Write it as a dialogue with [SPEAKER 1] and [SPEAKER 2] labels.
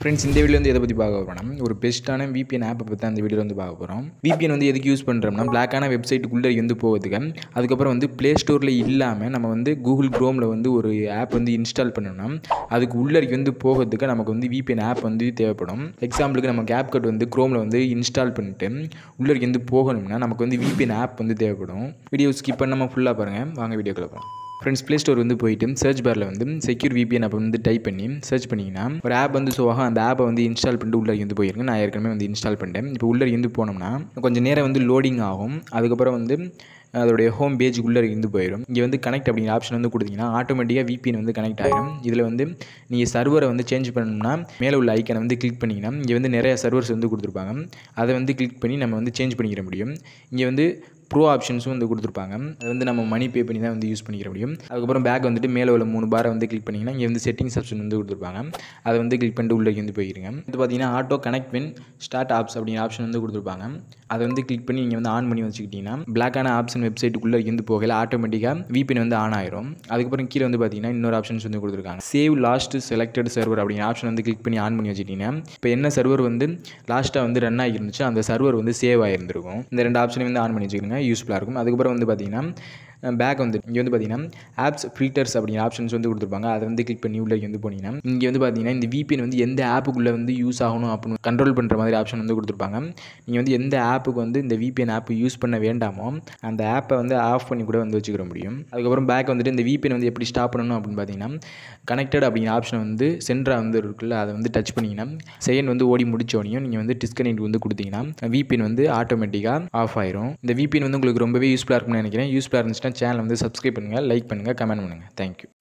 [SPEAKER 1] friends இந்த video வந்து எதை பற்றி பார்க்க போகிறோம் ஒரு பெஸ்ட்டான VPN ஆப்பை பற்றி தான் இந்த வீடியோ வந்து பார்க்க போகிறோம் VPN வந்து எதுக்கு யூஸ் பண்ணுறோம்னா பிளாக்கான வெப்சைட்டுக்குள்ளே வந்து போகிறதுக்கு அதுக்கப்புறம் வந்து ப்ளே ஸ்டோரில் இல்லாமல் நம்ம வந்து கூகுள் க்ரோமில் வந்து ஒரு ஆப் வந்து இன்ஸ்டால் பண்ணோம்னா அதுக்கு உள்ளருக்கு வந்து போகிறதுக்கு நமக்கு வந்து VPN ஆப் வந்து தேவைப்படும் எக்ஸாம்பிளுக்கு நம்ம கேப் கட் வந்து க்ரோமில் வந்து இன்ஸ்டால் பண்ணிட்டு உள்ளருக்கு வந்து போகணும்னா நமக்கு வந்து VPN ஆப் வந்து தேவைப்படும் வீடியோ ஸ்கிப் பண்ணாமல் ஃபுல்லாக பாருங்கள் வாங்க வீடியோக்குள்ள போகலாம் ஃப்ரெண்ட்ஸ் ப்ளே ஸ்டோர் வந்து போயிட்டு சர்ச் பாரில் வந்து செக்யூர் VPN அப்போ வந்து டைப் பண்ணி சர்ச் பண்ணிங்கன்னா ஒரு ஆப் வந்து ஸோ ஆகும் அந்த ஆப்பை வந்து இன்ஸ்டால் பண்ணிட்டு உள்ளே வந்து போயிருங்க நான் ஏற்கனவே வந்து இன்ஸ்டால் பண்ணிட்டேன் இப்போ உள்ளே இருந்து போனோம்னா கொஞ்சம் நேரம் வந்து லோடிங் ஆகும் அதுக்கப்புறம் வந்து அதோடைய ஹோம் பேஜுக்குள்ளே இருந்து போயிடும் இங்கே வந்து கனெக்ட் அப்படிங்கிற ஆப்ஷன் வந்து கொடுத்தீங்கன்னா ஆட்டோமேட்டிக்காக VPN வந்து கனெக்ட் ஆகிடும் இதில் வந்து நீங்கள் சர்வரை வந்து சேஞ்ச் பண்ணணும்னா மேலே உள்ள ஐக்கனை வந்து கிளிக் பண்ணிங்கன்னா இங்கே வந்து நிறைய சர்வர்ஸ் வந்து கொடுத்துருப்பாங்க அதை வந்து கிளிக் பண்ணி நம்ம வந்து சேஞ்ச் பண்ணிக்கிற முடியும் இங்கே வந்து ப்ரோ ஆப்ஷன்ஸும் வந்து கொடுத்துருப்பாங்க அது வந்து நம்ம மணி பே பண்ணி தான் வந்து யூஸ் பண்ணிக்கிற முடியும் அதுக்கப்புறம் பேக் வந்துட்டு மேலே உள்ள மூணு பாரை வந்து கிளிக் பண்ணிங்கன்னா இங்கே வந்து செட்டிங்ஸ் ஆப்ஷன் வந்து கொடுத்துருப்பாங்க அதை வந்து கிளிக் பண்ணிட்டு உள்ளே வந்து போயிருங்க இது பார்த்தீங்கன்னா auto connect when start apps அப்படிங்கிற ஆப்ஷன் வந்து கொடுத்துருப்பாங்க அதை வந்து கிளிக் பண்ணி நீங்கள் வந்து ஆன் பண்ணி வச்சுக்கிட்டிங்கன்னா பிளாக்கான ஆப்ஷன் வெப்சைட்டுக்குள்ளே இருந்து போகல ஆட்டோமேட்டிக்காக VPN வந்து ஆன் ஆயிரும் அதுக்கப்புறம் கீழே வந்து பார்த்தீங்கன்னா இன்னொரு ஆப்ஷன்ஸ் வந்து கொடுத்துருக்காங்க சேவ் லாஸ்ட் செலக்டட் சர்வர் அப்படிங்கிற ஆப்ஷன் வந்து கிளிக் பண்ணி ஆன் பண்ணி வச்சுக்கிட்டிங்கன்னா இப்போ என்ன சர்வர் வந்து லாஸ்ட்டாக வந்து ரன் ஆகிருந்துச்சு அந்த சர்வர் வந்து சேவ் ஆகிருந்திருக்கும் இந்த ரெண்டு ஆப்ஷனையும் வந்து ஆன் பண்ணி வச்சுக்கோங்க யூஸ்ஃபுல்லாக இருக்கும் அதுக்கப்புறம் வந்து பார்த்தீங்கன்னா பேக் வந்து இங்கே வந்து பார்த்தீங்கன்னா ஆப்ஸ் ஃபில்டர்ஸ் அப்படிங்கிற ஆப்ஷன்ஸ் வந்து கொடுத்துருப்பாங்க அதை வந்து கிளிக் பண்ணி உள்ளே வந்து போனீங்கன்னா இங்கே வந்து பார்த்தீங்கன்னா இந்த VPN வந்து எந்த ஆப்புக்குள்ளே வந்து யூஸ் ஆகணும் அப்படின்னு கண்ட்ரோல் பண்ணுற மாதிரி ஆப்ஷன் வந்து கொடுத்துருப்பாங்க நீங்கள் வந்து எந்த ஆப்புக்கு வந்து இந்த VPN ஆப் யூஸ் பண்ண வேண்டாமோ அந்த ஆப்பை வந்து ஆஃப் பண்ணி கூட வந்து வச்சுக்கிற முடியும் அதுக்கப்புறம் பேக் வந்துட்டு இந்த VPN வந்து எப்படி ஸ்டாப் பண்ணணும் அப்படின்னு பார்த்தீங்கன்னா கனெக்டட் அப்படிங்கிற ஆப்ஷன் வந்து சென்டராக வந்து இருக்குல்ல அதை வந்து டச் பண்ணிங்கன்னா செகண்ட் வந்து ஓடி முடிச்சோடனையும் நீங்கள் வந்து டிஸ்கனெக்ட் வந்து கொடுத்தீங்கன்னா VPN வந்து ஆட்டோமேட்டிக்காக ஆஃப் ஆயிரும் இந்த VPN வந்து உங்களுக்கு ரொம்பவே யூஸ்ஃபுல்லாக இருக்கும்னு நினைக்கிறேன் யூஸ்ஃபுல்லாக இருந்துச்சுன்னா சேனல் வந்து சப்ஸ்கிரைப் பண்ணுங்கள் லைக் பண்ணுங்கள் கமெண்ட் பண்ணுங்கள் தேங்க்யூ